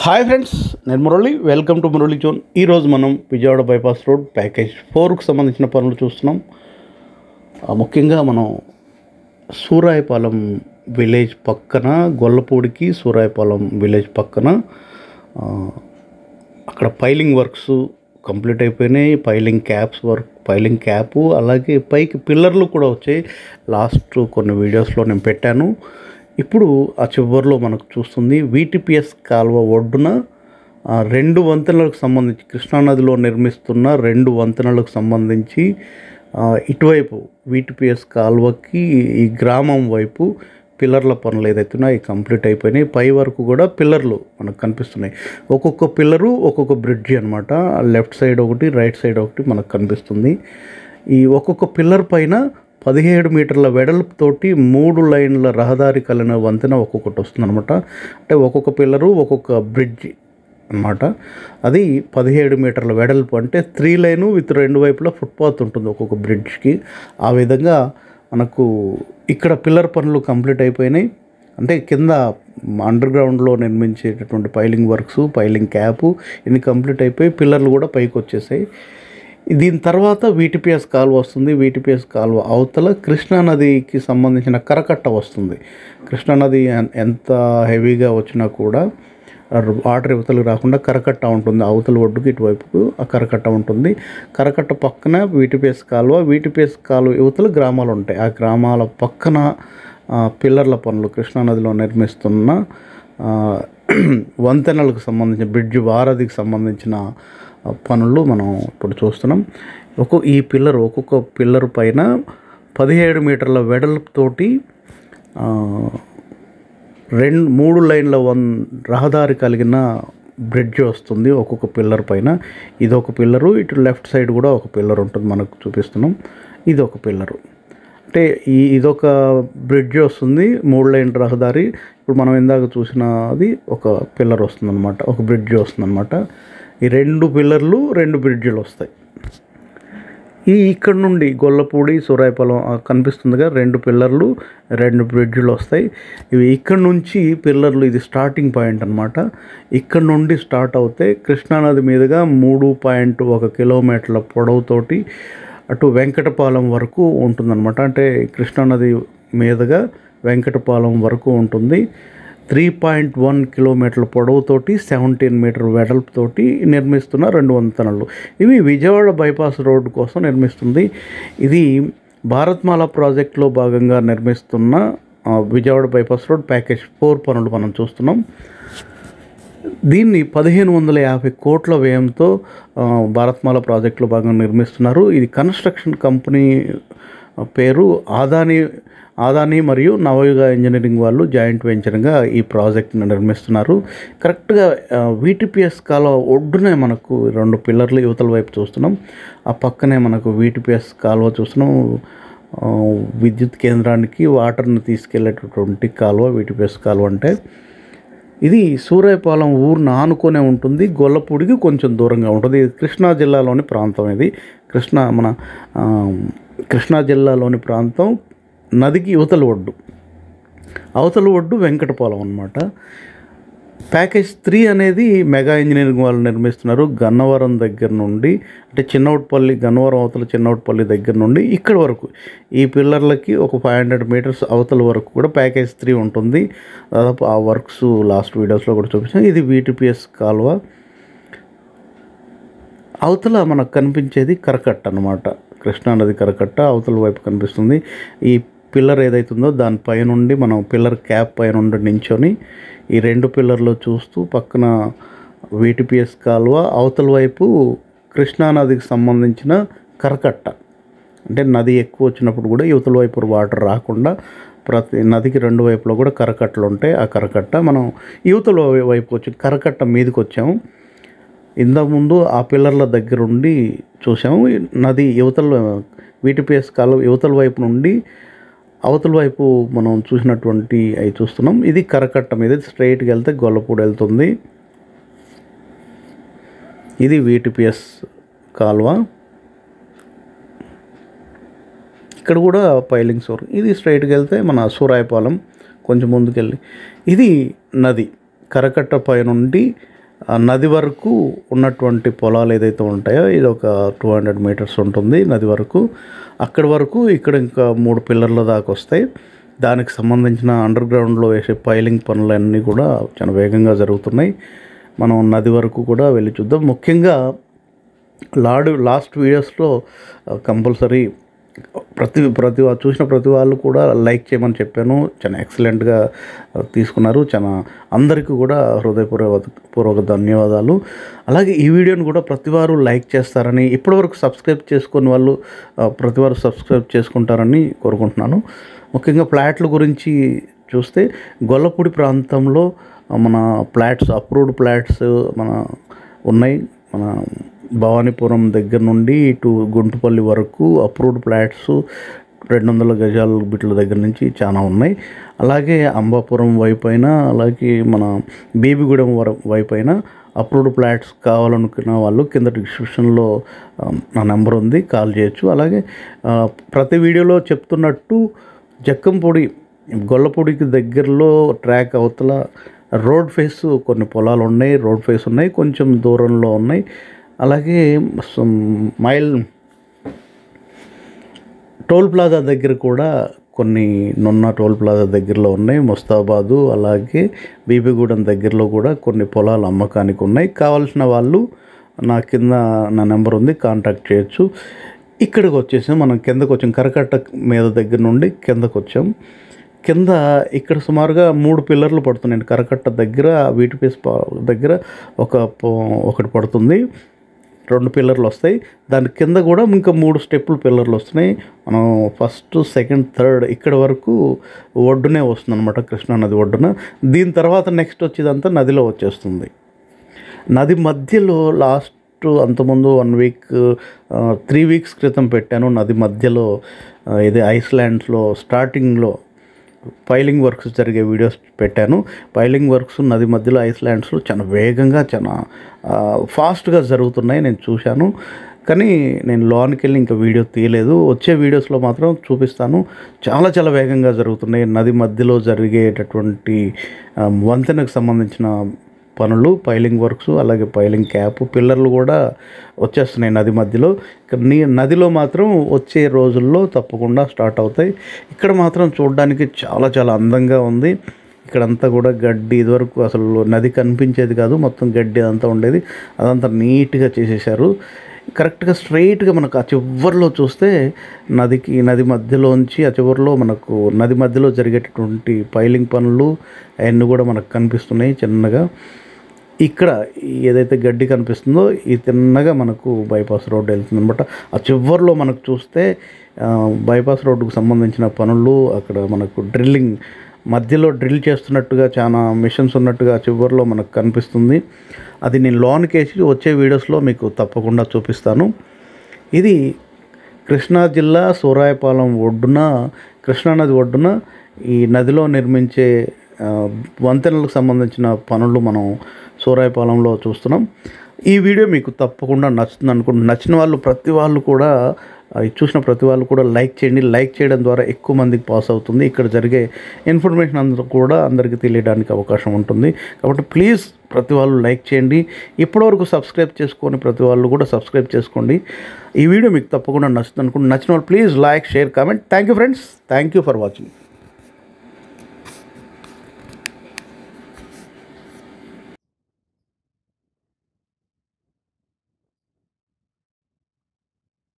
hi friends నేను Murali welcome to Murali zone ఈరోజు మనం విజయవాడ బైపాస్ రోడ్ ప్యాకేజ్ ఫోర్కు సంబంధించిన పనులు చూస్తున్నాం ఆ, ముఖ్యంగా మనం సూరాయపాలెం విలేజ్ పక్కన గొల్లపూడికి సూరాయపాలెం విలేజ్ పక్కన ఆ, అక్కడ పైలింగ్ వర్క్స్ కంప్లీట్ అయిపోయినాయి piling caps work piling cap అలాగే పైకి పిల్లర్లు కూడా వచ్చాయి లాస్ట్ కొన్ని వీడియోస్లో నేను పెట్టాను ఇప్పుడు ఆ చివరిలో మనకు చూస్తుంది వీటిపిఎస్ కాలువ ఒడ్డున ఆ, రెండు వంతెనలకు సంబంధించి కృష్ణానదిలో నిర్మిస్తున్న రెండు వంతెనలకు సంబంధించి ఆ, ఇటువైపు వీటిపిఎస్ కాలువకి ఈ గ్రామం వైపు పిల్లర్ల పనులు ఏదైతే ఉన్నాయో అవి కంప్లీట్ అయిపోయినాయి పై వరకు కూడా పిల్లర్లు మనకు కనిపిస్తున్నాయి ఒక్కొక్క పిల్లరు ఒక్కొక్క బ్రిడ్జి అనమాట లెఫ్ట్ సైడ్ ఒకటి రైట్ సైడ్ ఒకటి మనకు కనిపిస్తుంది ఈ ఒక్కొక్క పిల్లర్ పైన పదిహేడు మీటర్ల వెడల్పుతోటి మూడు లైన్ల రహదారి కలిగిన వంతెన ఒక్కొక్కటి వస్తుందన్నమాట అంటే ఒక్కొక్క పిల్లరు ఒక్కొక్క బ్రిడ్జి అన్నమాట అది పదిహేడు మీటర్ల వెడల్పు అంటే త్రీ లైను విత్ రెండు వైపులా ఫుట్పాత్ ఉంటుంది ఒక్కొక్క బ్రిడ్జ్కి ఆ విధంగా మనకు ఇక్కడ పిల్లర్ పనులు కంప్లీట్ అయిపోయినాయి అంటే కింద అండర్ గ్రౌండ్లో నిర్మించేటటువంటి పైలింగ్ వర్క్స్ పైలింగ్ క్యాప్ ఇన్ని కంప్లీట్ అయిపోయి పిల్లర్లు కూడా పైకి వచ్చేసాయి దీని తర్వాత వీటిపిఎస్ కాలువ వస్తుంది వీటిపిఎస్ కాలువ అవతల కృష్ణానదికి సంబంధించిన కరకట్ట వస్తుంది కృష్ణానది ఎన్- ఎంత హెవీగా వచ్చినా కూడా వాటర్ యువతలకు రాకుండా కరకట్ట ఉంటుంది అవతల ఒడ్డుకి ఇటువైపుకు ఆ కరకట్ట ఉంటుంది కరకట్ట పక్కన వీటిపిఎస్ కాలువ వీటిపిఎస్ కాలువ యువతల గ్రామాలు ఉంటాయి ఆ గ్రామాల పక్కన ఆ, పిల్లర్ల పనులు కృష్ణానదిలో నిర్మిస్తున్న ఆ, వంతెనలకు సంబంధించిన బ్రిడ్జ్ వారధికి సంబంధించిన ఆ, పనులు మనం ఇప్పుడు చూస్తున్నాం ఒక్కొక్క ఈ పిల్లర్ ఒక్కొక్క పిల్లర్ పైన పదిహేడు మీటర్ల వెడల్పుతోటి ఆ, రెండు మూడు లైన్ల వన్ రహదారి కలిగిన బ్రిడ్జ్ వస్తుంది ఒక్కొక్క పిల్లర్ పైన ఇది ఒక పిల్లరు ఇటు లెఫ్ట్ సైడ్ కూడా ఒక పిల్లర్ ఉంటుంది మనకు చూపిస్తున్నాం ఇది ఒక పిల్లరు అంటే ఈ ఇదొక బ్రిడ్జ్ వస్తుంది మూడు లైన్ రహదారి ఇప్పుడు మనం ఇందాక చూసినది ఒక పిల్లర్ వస్తుందన్నమాట ఒక బ్రిడ్జ్ వస్తుందన్నమాట ఈ రెండు పిల్లర్లు రెండు బ్రిడ్జిలు వస్తాయి ఈ ఇక్కడ నుండి గొల్లపూడి సూరాయపాలెం ఆ కనిపిస్తుందిగా రెండు పిల్లర్లు రెండు బ్రిడ్జ్లు వస్తాయి ఇవి ఇక్కడ నుంచి పిల్లర్లు ఇది స్టార్టింగ్ పాయింట్ అనమాట ఇక్కడ నుండి స్టార్ట్ అవుతే కృష్ణానది మీదుగా మూడు పాయింట్ ఒక కిలోమీటర్ల పొడవుతోటి అటు వెంకటపాలెం వరకు ఉంటుందన్నమాట అంటే కృష్ణానది మీదుగా వెంకటపాలెం వరకు ఉంటుంది త్రీ పాయింట్ వన్ కిలోమీటర్ల పొడవుతోటి సెవెంటీన్ మీటర్ వెడల్పుతోటి నిర్మిస్తున్న రెండు వంతెనలు ఇవి విజయవాడ బైపాస్ రోడ్డు కోసం నిర్మిస్తుంది ఇది భారత్మాల ప్రాజెక్టులో భాగంగా నిర్మిస్తున్న ఆ, Vijayawada bypass road package four పనులు మనం చూస్తున్నాం దీన్ని పదిహేను వందల యాభై కోట్ల వ్యయంతో ఆ, భారత్మాల ప్రాజెక్టులో భాగంగా నిర్మిస్తున్నారు ఇది కన్స్ట్రక్షన్ కంపెనీ పేరు ఆదాని ఆదాని మరియు నవయుగ ఇంజనీరింగ్ వాళ్ళు జాయింట్ వెంచర్గా ఈ ప్రాజెక్ట్ని నిర్మిస్తున్నారు కరెక్ట్గా వీటిపిఎస్ కాలువ ఒడ్డునే మనకు రెండు పిల్లర్లు యువతల వైపు చూస్తున్నాం ఆ పక్కనే మనకు వీటిపిఎస్ కాలువ చూస్తున్నాం ఆ, విద్యుత్ కేంద్రానికి వాటర్ని తీసుకెళ్లేటటువంటి కాలువ వీటిపిఎస్ కాలువ అంటే ఇది సూరాయపాలెం ఊరిని ఆనుకునే ఉంటుంది గొల్లపూడికి కొంచెం దూరంగా ఉంటుంది ఇది కృష్ణా జిల్లాలోని ప్రాంతం ఇది కృష్ణా మన ఆ, కృష్ణా జిల్లాలోని ప్రాంతం నదికి యువతల ఒడ్డు అవతల ఒడ్డు వెంకటపాలెం అనమాట ప్యాకేజ్ త్రీ అనేది మెగా ఇంజనీరింగ్ వాళ్ళు నిర్మిస్తున్నారు గన్నవరం దగ్గర నుండి అంటే చిన్నవుట్పల్లి గన్నవరం అవతల చిన్నవుట్పల్లి దగ్గర నుండి ఇక్కడ వరకు ఈ పిల్లర్లకి ఒక ఫైవ్ హండ్రెడ్ మీటర్స్ అవతల వరకు కూడా ప్యాకేజ్ త్రీ ఉంటుంది దాదాపు ఆ వర్క్స్ లాస్ట్ వీడియోస్లో కూడా చూపించాను ఇది వీటిపిఎస్ కాలువ అవతల మనకు కనిపించేది కరకట్ట అనమాట కృష్ణానది కరకట్ట అవతల వైపు కనిపిస్తుంది ఈ పిల్లర్ ఏదైతుందో దాని పైనుండి మనం పిల్లర్ క్యాప్ పైన ఉండి నించొని ఈ రెండు పిల్లర్లు చూస్తూ పక్కన వీటిపిఎస్ కాలువ అవతల వైపు కృష్ణానదికి సంబంధించిన కరకట్ట అంటే నది ఎక్కువ వచ్చినప్పుడు కూడా యువతల వైపు వాటర్ రాకుండా ప్రతి నదికి రెండు వైపులో కూడా కరకట్టలు ఉంటాయి ఆ కరకట్ట మనం యువతల వైపు వచ్చి కరకట్ట మీదకి వచ్చాము ఇంతకుముందు ఆ పిల్లర్ల దగ్గర ఉండి చూసాము ఈ నది యువతల వీటిపిఎస్ కాలువ యువతల వైపు నుండి అవతల వైపు మనం చూసినటువంటి అవి చూస్తున్నాం ఇది కరకట్ట మీద స్ట్రైట్కి వెళ్తే గొల్లపూడి వెళ్తుంది ఇది వీటిపిఎస్ కాలువ ఇక్కడ కూడా పైలింగ్ సోర్ ఇది స్ట్రైట్కి వెళ్తే మన సూరాయపాలెం కొంచెం ముందుకెళ్ళి ఇది నది కరకట్ట పై నుండి ఆ నది వరకు ఉన్నటువంటి పొలాలు ఏదైతే ఉంటాయో ఇది ఒక టూ హండ్రెడ్ మీటర్స్ ఉంటుంది నది వరకు అక్కడి వరకు ఇక్కడ ఇంకా మూడు పిల్లర్ల దాకా వస్తాయి దానికి సంబంధించిన అండర్ గ్రౌండ్లో వేసే పైలింగ్ పనులన్నీ కూడా చాలా వేగంగా జరుగుతున్నాయి మనం నది వరకు కూడా వెళ్ళి చూద్దాం ముఖ్యంగా లాడు లాస్ట్ వీడియోస్లో కంపల్సరీ ప్రతి ప్రతి వా- చూసిన ప్రతి వాళ్ళు కూడా లైక్ చేయమని చెప్పాను చాలా ఎక్సలెంట్గా తీసుకున్నారు చాలా అందరికీ కూడా హృదయపూర్వక పూర్వక ధన్యవాదాలు అలాగే ఈ వీడియోని కూడా ప్రతి వారు లైక్ చేస్తారని ఇప్పటివరకు సబ్స్క్రైబ్ చేసుకుని వాళ్ళు ఆ, ప్రతి వారు సబ్స్క్రైబ్ చేసుకుంటారని కోరుకుంటున్నాను ముఖ్యంగా ఫ్లాట్ల గురించి చూస్తే గొల్లపూడి ప్రాంతంలో ఆ, మన ఫ్లాట్స్ అప్రూవ్డ్ ఫ్లాట్స్ మన ఉన్నాయి మన భవానీపురం దగ్గర నుండి ఇటు గుంటుపల్లి వరకు అప్రూవ్డ్ ఫ్లాట్స్ రెండు వందల గజాల బిట్ల దగ్గర నుంచి చాలా ఉన్నాయి అలాగే అంబాపురం వైపు అయినా అలాగే మన బేబీగూడెం వర వైపు అయినా అప్రూవ్డ్ ఫ్లాట్స్ కావాలనుకున్న వాళ్ళు కింద డిస్క్రిప్షన్లో ఆ, నా నెంబర్ ఉంది కాల్ చేయొచ్చు అలాగే ఆ, ప్రతి వీడియోలో చెప్తున్నట్టు జక్కంపొడి గొల్లపొడికి దగ్గరలో ట్రాక్ అవతల రోడ్ ఫేస్ కొన్ని పొలాలు ఉన్నాయి రోడ్ ఫేస్ ఉన్నాయి కొంచెం దూరంలో ఉన్నాయి అలాగే some మైల్ టోల్ ప్లాజా దగ్గర కూడా కొన్ని నున్న టోల్ ప్లాజా దగ్గరలో ఉన్నాయి ముస్తాబాదు అలాగే బీబీగూడెం దగ్గరలో కూడా కొన్ని పొలాలు అమ్మకానికి ఉన్నాయి కావాల్సిన వాళ్ళు నా కింద నా నెంబర్ ఉంది కాంటాక్ట్ చేయొచ్చు ఇక్కడికి వచ్చేసి మనం కిందకు వచ్చాం కరకట్ట మీద దగ్గర నుండి కిందకు వచ్చాం కింద ఇక్కడ సుమారుగా మూడు పిల్లర్లు పడుతున్నాయి కరకట్ట దగ్గర వీటి పీస్ దగ్గర ఒక పో- ఒకటి పడుతుంది రెండు పిల్లర్లు వస్తాయి దాని కింద కూడా ఇంకా మూడు స్టెప్పులు పిల్లర్లు వస్తున్నాయి మనం ఫస్ట్ సెకండ్ థర్డ్ ఇక్కడ వరకు ఒడ్డునే వస్తుంది అనమాట కృష్ణా నది ఒడ్డున దీని తర్వాత నెక్స్ట్ వచ్చేదంతా నదిలో వచ్చేస్తుంది నది మధ్యలో లాస్ట్ అంతకుముందు వన్ వీక్ త్రీ వీక్స్ క్రితం పెట్టాను నది మధ్యలో ఆ, ఇది ఐస్లాండ్స్లో స్టార్టింగ్లో పైలింగ్ వర్క్స్ జరిగే వీడియోస్ పెట్టాను పైలింగ్ వర్క్స్ నది మధ్యలో ఐస్లాండ్స్లో చాలా వేగంగా చాలా ఫాస్ట్గా జరుగుతున్నాయి నేను చూశాను కానీ నేను లోనికి వెళ్ళి ఇంకా వీడియో తీయలేదు వచ్చే వీడియోస్లో మాత్రం చూపిస్తాను చాలా చాలా వేగంగా జరుగుతున్నాయి నది మధ్యలో జరిగేటటువంటి ఆ, వంతెనకు సంబంధించిన పనులు పైలింగ్ వర్క్స్ అలాగే పైలింగ్ క్యాప్ పిల్లర్లు కూడా వచ్చేస్తున్నాయి నది మధ్యలో ఇక్కడ నీ నదిలో మాత్రం వచ్చే రోజుల్లో తప్పకుండా స్టార్ట్ అవుతాయి ఇక్కడ మాత్రం చూడడానికి చాలా చాలా అందంగా ఉంది ఇక్కడంతా కూడా గడ్డి ఇదివరకు అసలు నది కనిపించేది కాదు మొత్తం గడ్డి అంతా ఉండేది అదంతా నీట్గా చేసేసారు కరెక్ట్గా స్ట్రైట్గా మనకు ఆ చివరిలో చూస్తే నదికి నది మధ్యలోంచి ఆ చివరిలో మనకు నది మధ్యలో జరిగేటటువంటి పైలింగ్ పనులు అవన్నీ కూడా మనకు కనిపిస్తున్నాయి చిన్నగా ఇక్కడ ఏదైతే గడ్డి కనిపిస్తుందో ఈ తిన్నగా మనకు బైపాస్ రోడ్డు వెళ్తుంది అనమాట ఆ చివరిలో మనకు చూస్తే ఆ, బైపాస్ రోడ్డుకు సంబంధించిన పనులు అక్కడ మనకు డ్రిల్లింగ్ మధ్యలో డ్రిల్ చేస్తున్నట్టుగా చాలా మిషన్స్ ఉన్నట్టుగా చివరిలో మనకు కనిపిస్తుంది అది నేను లోన్కి వేసి వచ్చే వీడియోస్లో మీకు తప్పకుండా చూపిస్తాను ఇది కృష్ణా జిల్లా సూరాయపాలెం ఒడ్డున కృష్ణానది ఒడ్డున ఈ నదిలో నిర్మించే ఆ, వంతెనలకు సంబంధించిన పనులు మనం సూరాయపాలెంలో చూస్తున్నాం ఈ వీడియో మీకు తప్పకుండా నచ్చుతుంది అనుకుంటున్నాను నచ్చిన వాళ్ళు ప్రతి వాళ్ళు కూడా ఆ, ఇది చూసిన ప్రతి వాళ్ళు కూడా లైక్ చేయండి లైక్ చేయడం ద్వారా ఎక్కువ మందికి పాస్ అవుతుంది ఇక్కడ జరిగే ఇన్ఫర్మేషన్ అందరూ కూడా అందరికీ తెలియడానికి అవకాశం ఉంటుంది కాబట్టి ప్లీజ్ ప్రతి వాళ్ళు లైక్ చేయండి ఇప్పటివరకు సబ్స్క్రైబ్ చేసుకొని ప్రతి వాళ్ళు కూడా సబ్స్క్రైబ్ చేసుకోండి ఈ వీడియో మీకు తప్పకుండా నచ్చుతుంది అనుకుంటున్నాను నచ్చిన వాళ్ళు please like share comment thank you friends thank you for watching